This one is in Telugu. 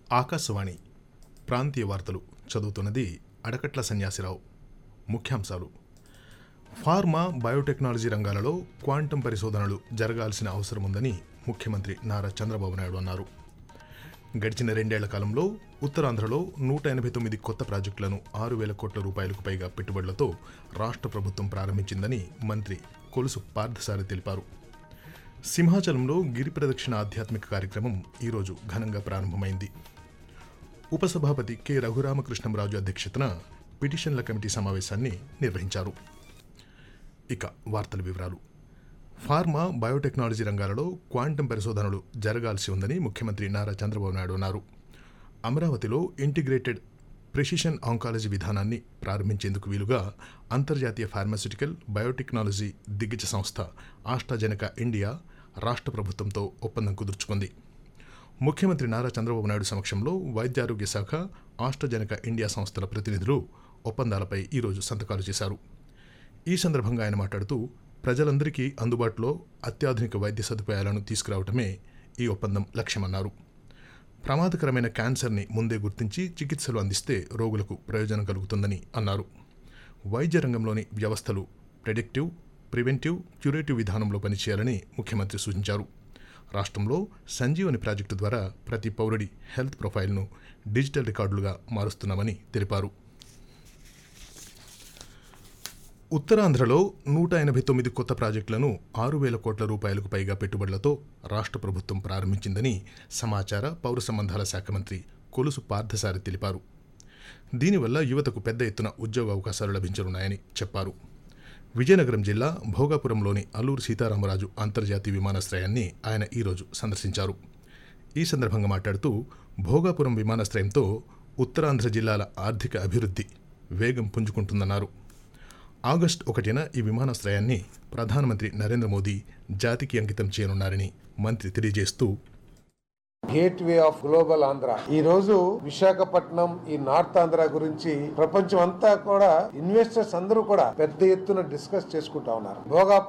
ఆకాశవాణి ప్రాంతీయ వార్తలు చదువుతున్నది అడకట్ల సన్యాసిరావు ముఖ్యాంశాలు ఫార్మా బయోటెక్నాలజీ రంగాలలో క్వాంటం పరిశోధనలు జరగాల్సిన అవసరం ఉందని ముఖ్యమంత్రి నారా చంద్రబాబు నాయుడు అన్నారు గడిచిన రెండేళ్ల కాలంలో ఉత్తరాంధ్రలో నూట ఎనభై తొమ్మిది కొత్త ప్రాజెక్టులను ఆరు వేల కోట్ల రూపాయలకు పైగా పెట్టుబడులతో రాష్ట్ర ప్రభుత్వం ప్రారంభించిందని మంత్రి కొలుసు పార్థసారి తెలిపారు సింహాచలంలో గిరి ప్రదక్షిణ ఆధ్యాత్మిక కార్యక్రమం ఈరోజు ఘనంగా ప్రారంభమైంది ఉపసభాపతి కె రఘురామకృష్ణంరాజు అధ్యక్షతన పిటిషన్ల కమిటీ సమావేశాన్ని నిర్వహించారు ఇక వార్తల వివరాలు ఫార్మా బయోటెక్నాలజీ రంగాలలో క్వాంటం పరిశోధనలు జరగాల్సి ఉందని ముఖ్యమంత్రి నారా చంద్రబాబు నాయుడు అన్నారు అమరావతిలో ఇంటిగ్రేటెడ్ ప్రెసిషన్ ఆంకాలజీ విధానాన్ని ప్రారంభించేందుకు వీలుగా అంతర్జాతీయ ఫార్మాస్యూటికల్ బయోటెక్నాలజీ దిగ్గజ సంస్థ ఆస్ట్రాజెనకా ఇండియా రాష్ట్ర ప్రభుత్వంతో ఒప్పందం కుదుర్చుకుంది ముఖ్యమంత్రి నారా చంద్రబాబు నాయుడు సమక్షంలో వైద్యారోగ్య శాఖ ఆస్ట్రాజెనకా ఇండియా సంస్థల ప్రతినిధులు ఒప్పందాలపై ఈరోజు సంతకాలు చేశారు ఈ సందర్భంగా ఆయన మాట్లాడుతూ ప్రజలందరికీ అందుబాటులో అత్యాధునిక వైద్య సదుపాయాలను తీసుకురావటమే ఈ ఒప్పందం లక్ష్యమన్నారు ప్రమాదకరమైన క్యాన్సర్ని ముందే గుర్తించి చికిత్సలు అందిస్తే రోగులకు ప్రయోజనం కలుగుతుందని అన్నారు వైద్య రంగంలోని వ్యవస్థలు ప్రెడిక్టివ్ ప్రివెంటివ్ క్యూరేటివ్ విధానంలో పనిచేయాలని ముఖ్యమంత్రి సూచించారు రాష్ట్రంలో సంజీవని ప్రాజెక్టు ద్వారా ప్రతి పౌరుడి హెల్త్ ప్రొఫైల్ను డిజిటల్ రికార్డులుగా మారుస్తున్నామని తెలిపారు ఉత్తరాంధ్రలో నూట ఎనభై తొమ్మిది కొత్త ప్రాజెక్టులను ఆరు వేల కోట్ల రూపాయలకు పైగా పెట్టుబడులతో రాష్ట్ర ప్రభుత్వం ప్రారంభించిందని సమాచార పౌర సంబంధాల శాఖ మంత్రి కొలుసు పార్థసారి తెలిపారు దీనివల్ల యువతకు పెద్ద ఎత్తున ఉద్యోగ అవకాశాలు లభించనున్నాయని చెప్పారు విజయనగరం జిల్లా భోగాపురంలోని అల్లూరు సీతారామరాజు అంతర్జాతీయ విమానాశ్రయాన్ని ఆయన ఈరోజు సందర్శించారు ఈ సందర్భంగా మాట్లాడుతూ భోగాపురం విమానాశ్రయంతో ఉత్తరాంధ్ర జిల్లాల ఆర్థిక అభివృద్ధి వేగం పుంజుకుంటుందన్నారు ఆగస్టు ఒకటిన ఈ విమానాశ్రయాన్ని ప్రధానమంత్రి నరేంద్ర మోదీ జాతికి అంకితం చేయనున్నారని మంత్రి తెలియజేస్తూ gateway of global Andhra ఈ రోజు విశాఖపట్నం ఈ నార్త్ ఆంధ్ర గురించి ప్రపంచం అంతా కూడా ఇన్వెస్టర్స్ అందరూ కూడా పెద్ద ఎత్తున డిస్కస్ చేసుకుంటా ఉన్నారు భోగా